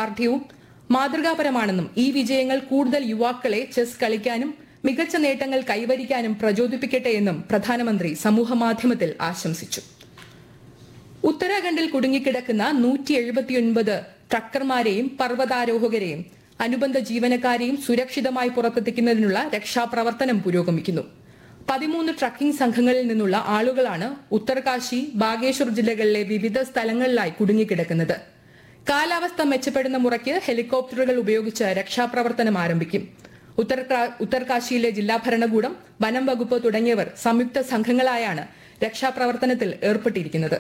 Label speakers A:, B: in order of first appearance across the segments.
A: നിശ്ചയദാർഢ്യവും മാതൃകാപരമാണെന്നും ഈ വിജയങ്ങൾ കൂടുതൽ യുവാക്കളെ ചെസ് കളിക്കാനും മികച്ച നേട്ടങ്ങൾ കൈവരിക്കാനും പ്രചോദിപ്പിക്കട്ടെ എന്നും പ്രധാനമന്ത്രി സമൂഹമാധ്യമത്തിൽ ആശംസിച്ചു ഉത്തരാഖണ്ഡിൽ കുടുങ്ങിക്കിടക്കുന്ന നൂറ്റി എഴുപത്തിയൊൻപത് ട്രക്കർമാരെയും പർവ്വതാരോഹകരെയും അനുബന്ധ ജീവനക്കാരെയും സുരക്ഷിതമായി പുറത്തെത്തിക്കുന്നതിനുള്ള രക്ഷാപ്രവർത്തനം പുരോഗമിക്കുന്നു പതിമൂന്ന് ട്രക്കിംഗ് സംഘങ്ങളിൽ നിന്നുള്ള ആളുകളാണ് ഉത്തർകാശി ബാഗേശ്വർ ജില്ലകളിലെ വിവിധ സ്ഥലങ്ങളിലായി കുടുങ്ങിക്കിടക്കുന്നത് കാലാവസ്ഥ മെച്ചപ്പെടുന്ന മുറയ്ക്ക് ഹെലികോപ്റ്ററുകൾ ഉപയോഗിച്ച് രക്ഷാപ്രവർത്തനം ആരംഭിക്കും ഉത്തർകാ- ഉത്തർകാശിയിലെ ജില്ലാ ഭരണകൂടം വനം വകുപ്പ് തുടങ്ങിയവർ സംയുക്ത സംഘങ്ങളായാണ് രക്ഷാപ്രവർത്തനത്തിൽ ഏർപ്പെട്ടിരിക്കുന്നത്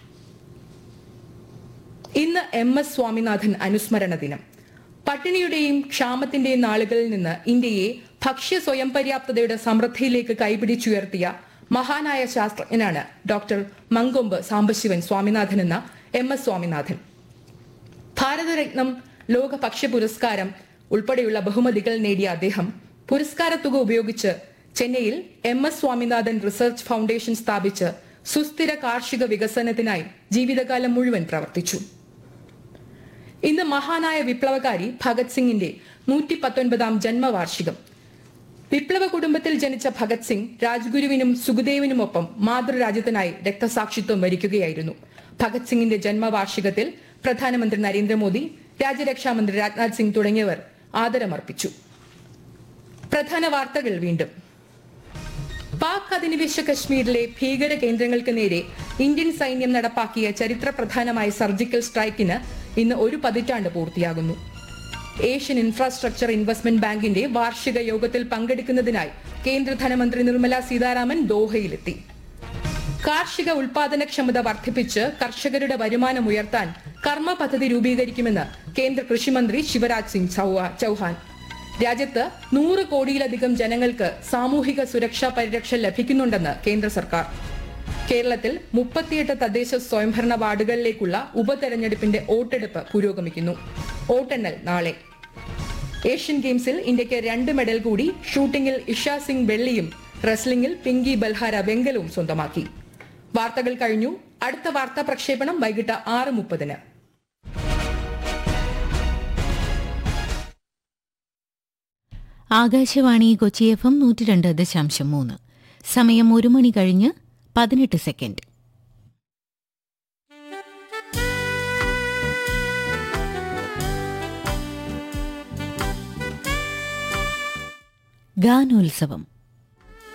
A: ഇന്ന് എം എസ് സ്വാമിനാഥൻ അനുസ്മരണ ദിനം പട്ടിണിയുടെയും ക്ഷാമത്തിന്റെയും നാളുകളിൽ നിന്ന് ഇന്ത്യയെ ഭക്ഷ്യ സ്വയം പര്യാപ്തതയുടെ സമൃദ്ധിയിലേക്ക് കൈപിടിച്ചുയർത്തിയ മഹാനായ ശാസ്ത്രജ്ഞനാണ് ഡോക്ടർ മങ്കൊമ്പ് സാംബശിവൻ സ്വാമിനാഥൻ എന്ന എം എസ് സ്വാമിനാഥൻ ഭാരതരത്നം ലോക ഭക്ഷ്യ പുരസ്കാരം ഉൾപ്പെടെയുള്ള ബഹുമതികൾ നേടിയ അദ്ദേഹം പുരസ്കാര തുക ഉപയോഗിച്ച് ചെന്നൈയിൽ M S Swaminathan research foundation സ്ഥാപിച്ച് സുസ്ഥിര കാർഷിക വികസനത്തിനായി ജീവിതകാലം മുഴുവൻ പ്രവർത്തിച്ചു ഇന്ന് മഹാനായ വിപ്ലവകാരി ഭഗത് സിംഗിന്റെ നൂറ്റി പത്തൊൻപതാം ജന്മവാർഷികം വിപ്ലവ കുടുംബത്തിൽ ജനിച്ച ഭഗത് സിംഗ് രാജ്ഗുരുവിനും സുഖദേവിനുമൊപ്പം മാതൃരാജ്യത്തിനായി രക്തസാക്ഷിത്വം വരിക്കുകയായിരുന്നു ഭഗത് സിംഗിന്റെ ജന്മവാർഷികത്തിൽ പ്രധാനമന്ത്രി നരേന്ദ്രമോദി രാജ്യരക്ഷാമന്ത്രി രാജ്നാഥ് സിംഗ് തുടങ്ങിയവർ ആദരമർപ്പിച്ചു പ്രധാന വാർത്തകൾ വീണ്ടും പാക് അധിനിവേശ കശ്മീരിലെ ഭീകര കേന്ദ്രങ്ങൾക്ക് നേരെ ഇന്ത്യൻ സൈന്യം നടപ്പാക്കിയ ചരിത്ര പ്രധാനമായ സർജിക്കൽ സ്ട്രൈക്കിന് ഇന്ന് ഒരു പതിറ്റാണ്ട് പൂർത്തിയാകുന്നു ഏഷ്യൻ ഇൻഫ്രാസ്ട്രക്ചർ ഇൻവെസ്റ്റ്മെന്റ് ബാങ്കിന്റെ വാർഷിക യോഗത്തിൽ പങ്കെടുക്കുന്നതിനായി കേന്ദ്ര ധനമന്ത്രി നിർമ്മല സീതാരാമൻ ദോഹയിലെത്തി കാർഷിക ഉൽപാദനക്ഷമത വർദ്ധിപ്പിച്ച് കർഷകരുടെ വരുമാനം ഉയർത്താൻ കർമ്മ പദ്ധതി രൂപീകരിക്കുമെന്ന് കേന്ദ്ര കൃഷിമന്ത്രി ശിവരാജ് സിംഗ് ചൗഹ- ചൗഹാൻ രാജ്യത്ത് നൂറ് കോടിയിലധികം ജനങ്ങൾക്ക് സാമൂഹിക സുരക്ഷാ പരിരക്ഷ ലഭിക്കുന്നുണ്ടെന്ന് കേന്ദ്ര സർക്കാർ കേരളത്തിൽ മുപ്പത്തിയെട്ട് തദ്ദേശ സ്വയംഭരണ വാർഡുകളിലേക്കുള്ള ഉപതെരഞ്ഞെടുപ്പിന്റെ വോട്ടെടുപ്പ് പുരോഗമിക്കുന്നു വോട്ടെണ്ണൽ നാളെ ഏഷ്യൻ ഗെയിംസിൽ ഇന്ത്യക്ക് രണ്ട് മെഡൽ കൂടി ഷൂട്ടിംഗിൽ ഇഷ സിംഗ് വെള്ളിയും റെസ്ലിംഗിൽ പിങ്കി ബൽഹാര വെങ്കലവും സ്വന്തമാക്കി വാർത്തകൾ കഴിഞ്ഞു അടുത്ത വാർത്താ പ്രക്ഷേപണം വൈകിട്ട് ആറ് മുപ്പതിന്
B: ആകാശവാണി കൊച്ചി എഫ് എം നൂറ്റി രണ്ട് ദശാംശം മൂന്ന് സമയം ഒരു മണി കഴിഞ്ഞ് പതിനെട്ട് സെക്കൻഡ് ഗാനോത്സവം